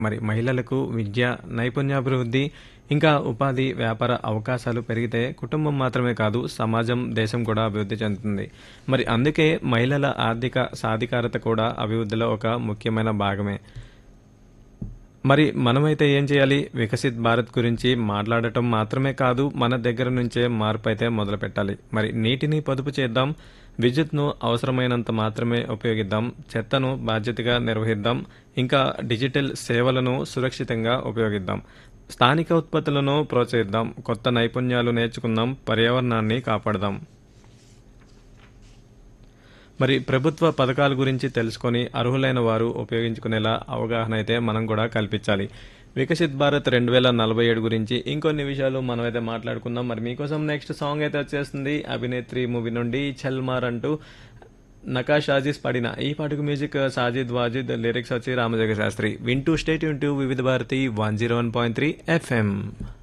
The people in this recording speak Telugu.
మరి మహిళలకు విద్య నైపుణ్యాభివృద్ధి ఇంకా ఉపాధి వ్యాపార అవకాశాలు పెరిగితే కుటుంబం మాత్రమే కాదు సమాజం దేశం కూడా అభివృద్ధి చెందుతుంది మరి అందుకే మహిళల ఆర్థిక సాధికారత కూడా అభివృద్ధిలో ఒక ముఖ్యమైన భాగమే మరి మనమైతే ఏం చేయాలి వికసిత్ భారత్ గురించి మాట్లాడటం మాత్రమే కాదు మన దగ్గర నుంచే మార్పు అయితే మొదలు పెట్టాలి మరి నీటిని పొదుపు చేద్దాం విద్యుత్ను అవసరమైనంత మాత్రమే ఉపయోగిద్దాం చెత్తను బాధ్యతగా నిర్వహిద్దాం ఇంకా డిజిటల్ సేవలను సురక్షితంగా ఉపయోగిద్దాం స్థానిక ఉత్పత్తులను ప్రోత్సహిద్దాం కొత్త నైపుణ్యాలు నేర్చుకుందాం పర్యావరణాన్ని కాపాడదాం మరి ప్రభుత్వ పథకాల గురించి తెలుసుకొని అర్హులైన వారు ఉపయోగించుకునేలా అవగాహన అయితే మనం కూడా కల్పించాలి వికసిత్ భారత్ రెండు వేల నలభై ఏడు గురించి ఇంకొన్ని విషయాలు మనం అయితే మాట్లాడుకుందాం మరి మీకోసం నెక్స్ట్ సాంగ్ అయితే వచ్చేస్తుంది అభినేత్రి మూవీ నుండి చల్మార్ అంటూ నకాష్ షాజీస్ పాడిన ఈ పాటకు మ్యూజిక్ సాజిద్ వాజిద్ లిరిక్స్ వచ్చి రామజగ శాస్త్రి వింటూ స్టేట్ వింటూ Vividh Bharati one zero one point three FM